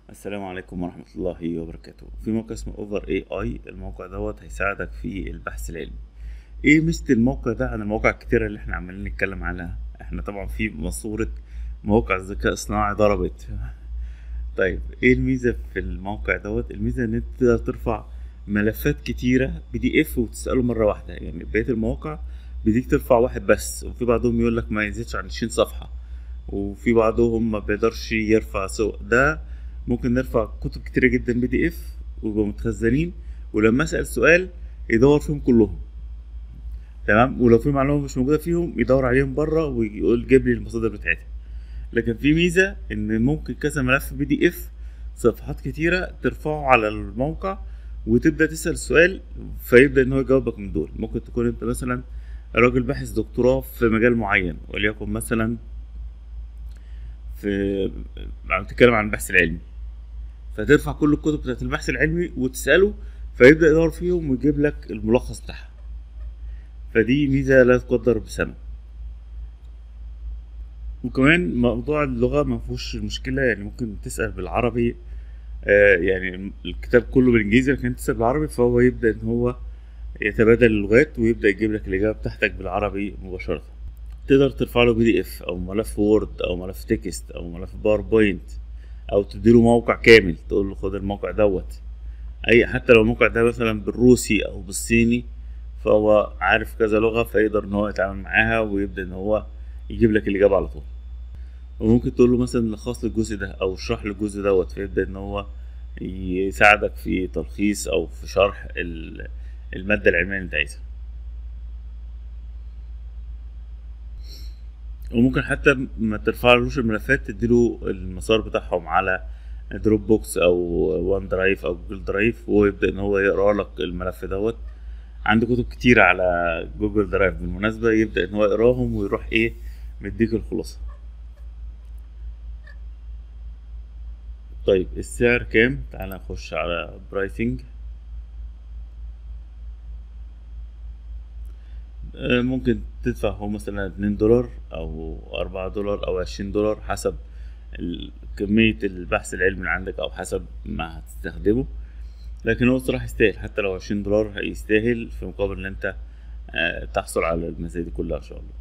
السلام عليكم ورحمة الله وبركاته في موقع اسمه اوفر اي اي الموقع دوت هيساعدك في البحث العلمي ايه ميزة الموقع ده عن المواقع الكتيرة اللي احنا عمالين نتكلم عنها احنا طبعا في ماسورة مواقع الذكاء الصناعي ضربت طيب ايه الميزة في الموقع دوت الميزة ان انت تقدر ترفع ملفات كتيرة بي دي اف وتسأله مرة واحدة يعني بقية المواقع بيديك ترفع واحد بس وفي بعضهم يقول لك ما يزيدش عن 20 صفحة وفي بعضهم ما بيقدرش يرفع سوق ده ممكن نرفع كتب كتيرة جدا بي دي اف ويبقوا متخزنين ولما اسأل سؤال يدور فيهم كلهم تمام ولو في معلومة مش موجودة فيهم يدور عليهم بره ويقول جيب لي المصادر بتاعتها لكن في ميزة ان ممكن كذا ملف بي دي اف صفحات كتيرة ترفعه على الموقع وتبدأ تسأل سؤال فيبدأ ان هو يجاوبك من دول ممكن تكون انت مثلا راجل باحث دكتوراه في مجال معين وليكن مثلا في عم تتكلم عن البحث العلمي فترفع كل الكتب بتاعت البحث العلمي وتسأله فيبدأ يدور فيهم ويجيب لك الملخص بتاعها فدي ميزة لا تقدر بثمن وكمان موضوع اللغة ما فيهوش مشكلة يعني ممكن تسأل بالعربي آه يعني الكتاب كله بالانجليزي لكن تسأل بالعربي فهو يبدأ ان هو يتبادل اللغات ويبدأ يجيب لك الإجابة بتاعتك بالعربي مباشرة تقدر ترفع له بي دي اف او ملف وورد او ملف تكست او ملف باوربوينت او تديله موقع كامل تقول له خد الموقع دوت اي حتى لو الموقع ده مثلا بالروسي او بالصيني فهو عارف كذا لغة فيقدر ان هو يتعامل معاها ويبدأ ان هو يجيب لك الإجابة على طول وممكن تقول له مثلا لخص لي الجزء ده او اشرح لي الجزء دوت فيبدأ ان هو يساعدك في تلخيص او في شرح المادة العلمية اللي انت عايزها وممكن حتى ما ترفعلوش الملفات تديله المسار بتاعهم على دروب بوكس او وان درايف او جوجل درايف ويبدا ان هو يقرا لك الملف دوت عنده كتب كتير على جوجل درايف بالمناسبة يبدأ ان هو يقراهم ويروح ايه مديك الخلاصة طيب السعر كام تعالى نخش على برايسنج ممكن تدفع هو مثلا اتنين دولار او اربعة دولار او عشرين دولار حسب كمية البحث العلمي اللي عندك او حسب ما هتستخدمه لكن هو الصراحة يستاهل حتى لو عشرين دولار هيستاهل في مقابل ان انت تحصل على المزايا دي كلها ان شاء الله